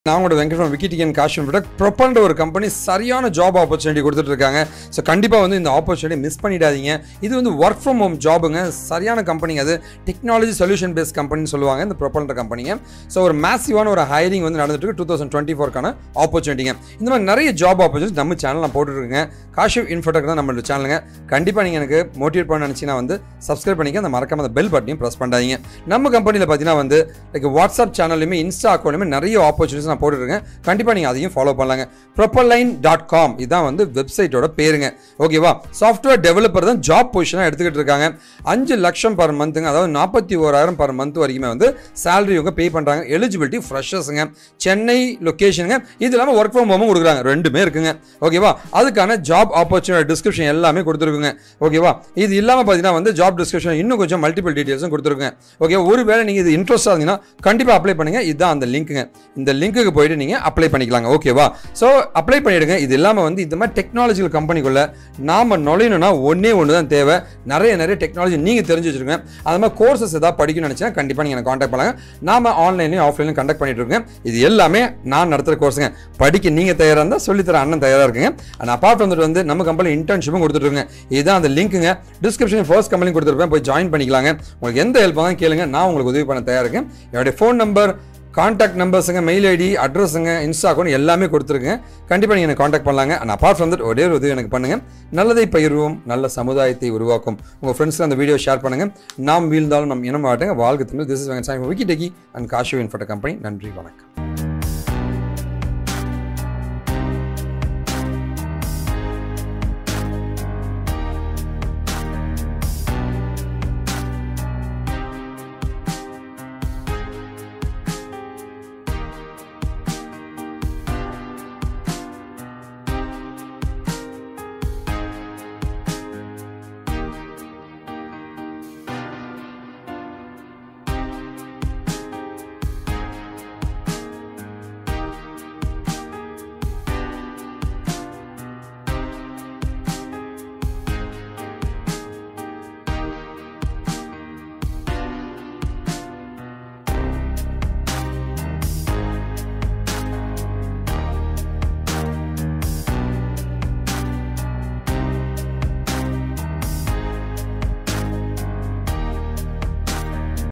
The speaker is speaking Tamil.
நான் உங்களோட வெங்கட் விக்கிடிகன் காஷன் ப்ராடக்ட் ப்ரொப்பன்ற ஒரு கம்பெனி சரியான ஜாப் ஆப்பர்ச்சுனிட்டி கொடுத்துட்டு இருக்காங்க ஸோ கண்டிப்பாக வந்து இந்த ஆப்பர்ச்சுனிட்டி மிஸ் பண்ணிடாதீங்க இது வந்து ஒர்க் ஃப்ரம் ஹோம் ஜாபுங்க சரியான கம்பெனிங்க அது டெக்னாலஜி சொல்யூஷன் பேஸ்ட் கம்பெனின்னு சொல்லுவாங்க இந்த ப்ரொப்பல்ன்ற கம்பெனிங்க ஸோ ஒரு மேசிவான ஒரு ஹைரிங் வந்து நடந்துட்டு இருக்கு டூ தௌசண்ட் டுவெண்ட்டி ஃபோர்க்கான ஆப்பர்ச்சுனிட்டிங்க இந்த மாதிரி நிறைய ஜாப் ஆப்பர்ச்சுனிட்டி நம்ம சேனல் நான் போட்டுருக்கேன் காஷிவ் இன்ஃபோடெக் தான் நம்மளோட சேனலுங்க கண்டிப்பாக நீங்கள் எனக்கு மோட்டிவேட் பண்ண நினச்சிங்கன்னா வந்து சப்ஸ்கிரைப் பண்ணிக்க அந்த மறக்காம அந்த பெல் பட்டனையும் ப்ரெஸ் பண்ணாதீங்க நம்ம கம்பெனியில் பார்த்தீங்கன்னா வந்து லைக் வாட்ஸ்அப் சேனல்லையுமே இன்ஸ்டா அக்கௌண்ட்லையுமே நிறைய ஆப்பர்ச்சுனிட்டிஸ் நான் போட்டுருக்கேன் கண்டிப்பாக நீங்கள் அதையும் ஃபாலோ பண்ணலாங்க ப்ரொப்பர்லைன் டாட் காம் இதான் வந்து வெப்சைட்டோட பேருங்க ஓகேவா சாஃப்ட்வேர் டெவலப்பர் தான் ஜாப் பொசிஷனாக எடுத்துக்கிட்டு இருக்காங்க அஞ்சு லட்சம் பர் மந்த்துங்க அதாவது நாற்பத்தி ஓராயிரம் பர் மந்த் வரைக்குமே வந்து சேலரி இவங்க பே பண்ணுறாங்க எலிஜிபிலிட்டி ஃப்ரெஷர்ஸுங்க சென்னை லொக்கேஷனுங்க இது இல்லாமல் ஒர்க் ஃப்ரம் ஹோமும் கொடுக்குறாங்க ரெண்டுமே இருக்குங்க ஓகேவா அதுக்கான ஜாப் ஆப்பர்ச்சுனிட்டி டிஸ்கிரிப்ஷன் எல்லாமே கொடுத்துருக்குங்க ஓகேவா இது இல்லாமல் பார்த்தீங்கன்னா வந்து ஜாப் டிஸ்கிரிப்ஷன் இன்னும் கொஞ்சம் மல்டிபிள் டீட்டெயில்ஸும் கொடுத்துருக்குங்க ஓகே ஒருவேளை நீங்கள் இது இன்ட்ரெஸ்டாக இருந்தீங்கன்னா கண்டிப்பாக அப்ளை பண்ணுங்கள் இதுதான் அந்த லிங்க்குங்க இந்த லிங்க்குக்கு போயிட்டு நீங்கள் அப்ளை பண்ணிக்கலாங்க ஓகேவா ஸோ அப்ளை பண்ணிவிடுங்க இது இல்லாமல் வந்து இந்த மாதிரி டெக்னாலஜிக்கல் கம்பெனிக்குள்ளே நாம் நுழையணும்னா ஒன்றே ஒன்று தான் தேவை நிறைய நிறைய டெக்னாலஜி நீங்கள் தெரிஞ்சு வச்சுருங்க அது மாதிரி கோர்சஸ் ஏதாவது படிக்கணும்னு நினச்சினா கண்டிப்பாக நீங்கள் காண்டாக்ட் பண்ணுங்க நாம ஆன்லைன்லையும் ஆஃப்லைன்லையும் கண்டக்ட் பண்ணிட்டு இருக்கேன் இது எல்லாமே நான் நடத்துகிற கோர்ஸுங்க படிக்க நீங்கள் தயாராக இருந்தால் சொல்லித்தர அண்ணன் தயாராக இருக்குங்க அண்ட் அப்பார்ட் வந்துட்டு வந்து நம்ம கம்பெனி இன்டர்ன்ஷிப்பும் கொடுத்துட்ருங்க இதுதான் அந்த லிங்க்குங்க டிஸ்கிரிப்ஷன் ஃபர்ஸ்ட் கம்பெனி கொடுத்துருப்பேன் போய் ஜாயின் பண்ணிக்கலாங்க உங்களுக்கு எந்த ஹெல்ப் தான் கேளுங்க நான் உங்களுக்கு உதவி பண்ண தயார் இருக்கேன் என்னுடைய ஃபோன் நம்பர் காண்டாக்ட் நம்பர்ஸுங்க மெயில் ஐடி அட்ரஸுங்க இன்ஸ்டா அக்கௌண்ட் எல்லாமே கொடுத்துருங்க கண்டிப்பாக நீங்கள் எனக்கு காண்டாக்ட் பண்ணலாங்க அண்ட் அப்பார்ட் ஃப்ரம் தட் ஒரே ஒரு உதவி எனக்கு பண்ணுங்கள் நல்லதை பகிர்வோம் நல்ல சமுதாயத்தை உருவாக்கும் உங்கள் ஃப்ரெண்ட்ஸ்க்கு அந்த வீடியோ ஷேர் பண்ணுங்கள் நாம் வீழ்ந்தாலும் நம் இனம் மாட்டேங்க வாழ்க்கை this is Venkat Sami Vicky techie and Kashiv இன்ஃபோட்ட கம்பெனி நன்றி வணக்கம்